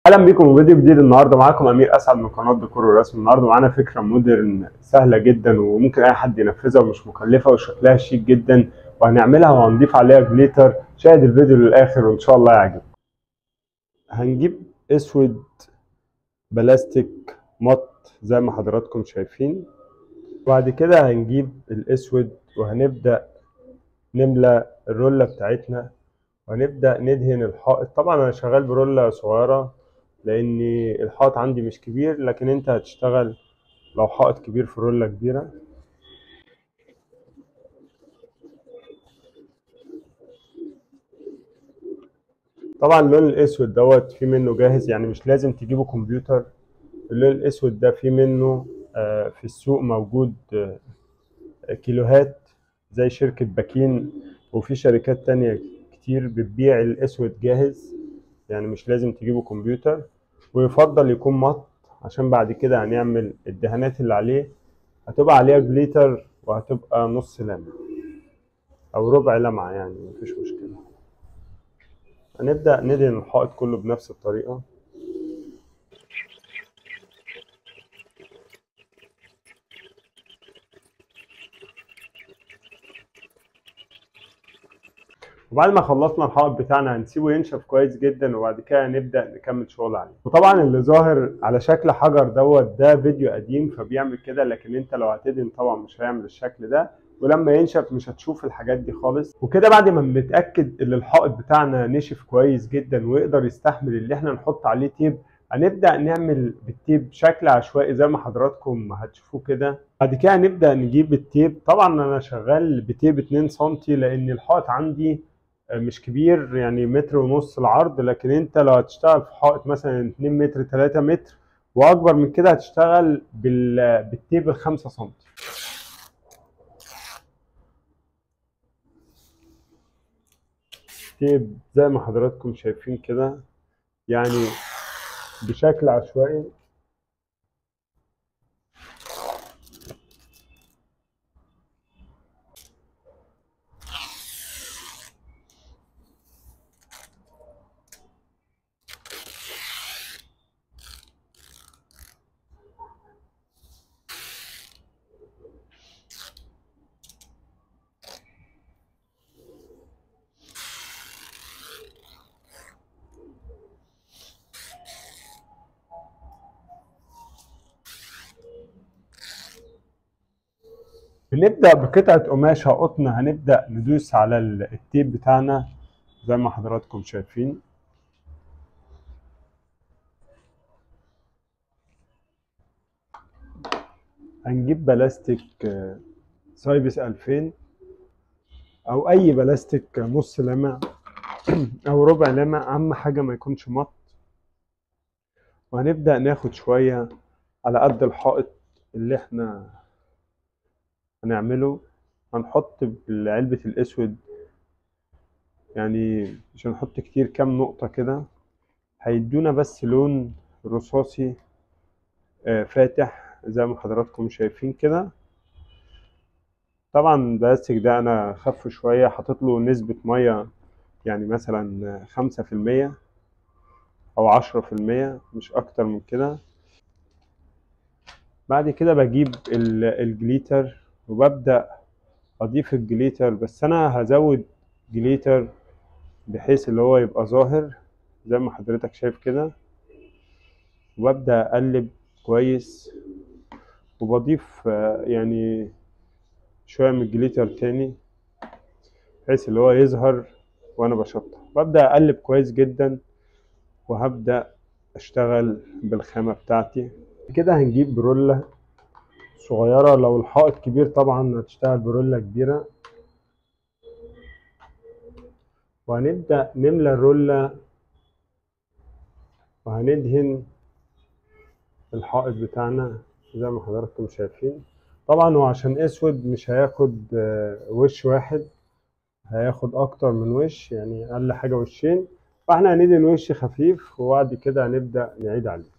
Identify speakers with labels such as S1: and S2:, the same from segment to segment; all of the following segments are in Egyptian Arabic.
S1: اهلا بيكم وفيديو جديد النهارده معاكم امير اسعد من قناه ديكور ورسم النهارده معانا فكره مودرن سهله جدا وممكن اي حد ينفذها ومش مكلفه وشكلها شيك جدا وهنعملها وهنضيف عليها جليتر شاهد الفيديو للاخر وان شاء الله يعجبك هنجيب اسود بلاستيك مط زي ما حضراتكم شايفين وبعد كده هنجيب الاسود وهنبدا نملى الرولة بتاعتنا وهنبدأ ندهن الحائط طبعا انا شغال برولة صغيرة لان الحائط عندي مش كبير لكن انت هتشتغل لو حائط كبير في رولة كبيرة طبعا اللون الاسود دوت في منه جاهز يعني مش لازم تجيبه كمبيوتر اللون الاسود ده في منه آه، في السوق موجود آه، كيلوهات زي شركة باكين وفي شركات تانية كتير بتبيع الاسود جاهز يعني مش لازم تجيبه كمبيوتر ويفضل يكون مط عشان بعد كده هنعمل الدهانات اللي عليه هتبقى عليها جليتر وهتبقى نص لمعة او ربع لمعة يعني مفيش مشكلة هنبدأ ندهن الحائط كله بنفس الطريقة وبعد ما خلصنا الحائط بتاعنا هنسيبه ينشف كويس جدا وبعد كده نبدا نكمل شغل عليه وطبعا اللي ظاهر على شكل حجر دوت ده فيديو قديم فبيعمل كده لكن انت لو هتدهن طبعا مش هيعمل الشكل ده ولما ينشف مش هتشوف الحاجات دي خالص وكده بعد ما بنتاكد ان الحائط بتاعنا نشف كويس جدا ويقدر يستحمل اللي احنا نحط عليه تيب هنبدا نعمل بالتيب شكل عشوائي زي ما حضراتكم هتشوفوه كده بعد كده هنبدا نجيب التيب طبعا انا شغال بتيب 2 سم لان الحائط عندي مش كبير يعني متر ونص العرض لكن انت لو هتشتغل في حائط مثلا 2 متر 3 متر واكبر من كده هتشتغل بال... بالتيب ال 5 سم تيب زي ما حضراتكم شايفين كده يعني بشكل عشوائي بنبدأ بقطعة قماشة قطن هنبدأ ندوس على التيب بتاعنا زي ما حضراتكم شايفين هنجيب بلاستيك سايبس 2000 أو أي بلاستيك نص لمع أو ربع لمع أهم حاجة ما يكونش مط وهنبدأ ناخد شوية على قد الحائط اللي احنا هنعمله هنحط بعلبة الأسود يعني مش هنحط كتير كام نقطة كده هيدونا بس لون رصاصي آه، فاتح زي ما حضراتكم شايفين كده طبعا البلاستيك ده أنا خف شوية حاطط له نسبة مية يعني مثلا خمسة في المية أو عشرة في المية مش أكتر من كده بعد كده بجيب الجليتر وببدأ أضيف الجليتر بس أنا هزود جليتر بحيث اللي هو يبقى ظاهر زي ما حضرتك شايف كده وببدأ أقلب كويس وبضيف يعني شوية من الجليتر تاني بحيث اللي هو يظهر وأنا بشطح ببدأ أقلب كويس جدا وهبدأ أشتغل بالخامة بتاعتي كده هنجيب برولة صغيرة لو الحائط كبير طبعا هتشتغل برولة كبيرة وهنبدأ نملى الرولة وهندهن الحائط بتاعنا زي ما حضراتكم شايفين طبعا هو عشان اسود مش هياخد وش واحد هياخد اكتر من وش يعني اقل حاجة وشين فاحنا هندهن وش خفيف وبعد كده هنبدأ نعيد عليه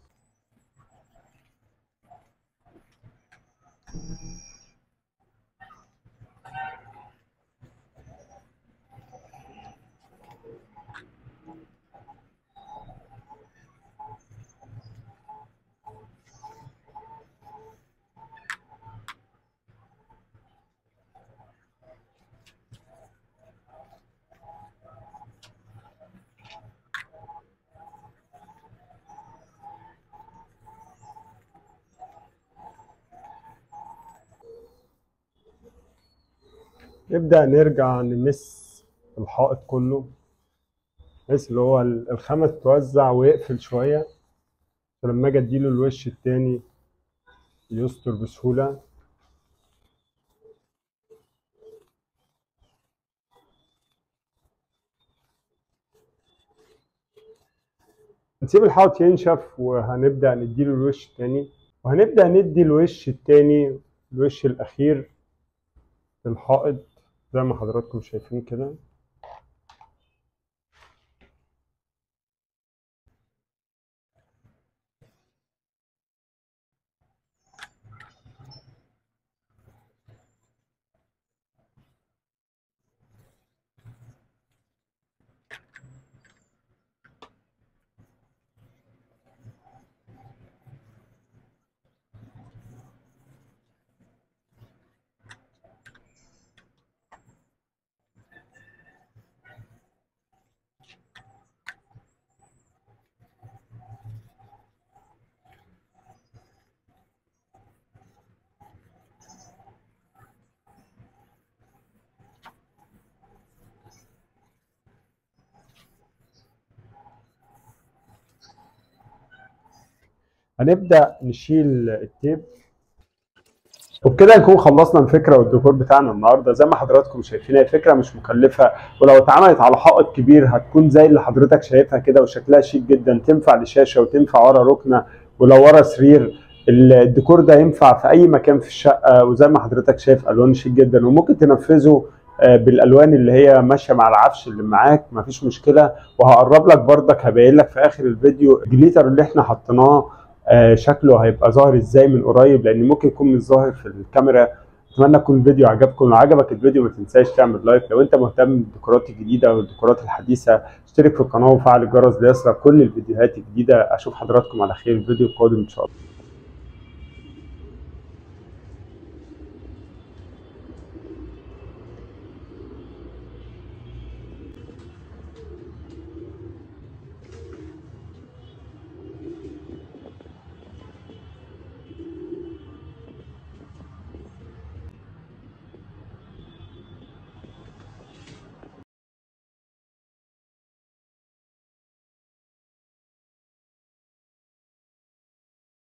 S1: نبدأ نرجع نمس الحائط كله بحيث اللي هو الخامة تتوزع ويقفل شوية فلما اجي اديله الوش التاني يستر بسهولة نسيب الحائط ينشف وهنبدأ نديله الوش التاني وهنبدأ ندي الوش التاني الوش الأخير للحائط زي ما حضراتكم شايفين كده هنبدأ نشيل التيب وبكده نكون خلصنا الفكره والديكور بتاعنا النهارده زي ما حضراتكم شايفين هي فكره مش مكلفه ولو اتعملت على حائط كبير هتكون زي اللي حضرتك شايفها كده وشكلها شيك جدا تنفع لشاشه وتنفع ورا ركنه ولو ورا سرير الديكور ده ينفع في اي مكان في الشقه وزي ما حضرتك شايف الوان شيك جدا وممكن تنفذه بالالوان اللي هي ماشيه مع العفش اللي معاك مفيش مشكله وهقرب لك بردك هبين لك في اخر الفيديو الجليتر اللي احنا حطيناه آه شكله هيبقى ظاهر ازاي من قريب لان ممكن يكون مش ظاهر في الكاميرا اتمنى يكون الفيديو عجبكم لو عجبك الفيديو ما تنساش تعمل لايك لو انت مهتم بالديكورات الجديده والديكورات الحديثه اشترك في القناه وفعل الجرس ليصلك كل الفيديوهات الجديده اشوف حضراتكم على خير الفيديو القادم ان شاء الله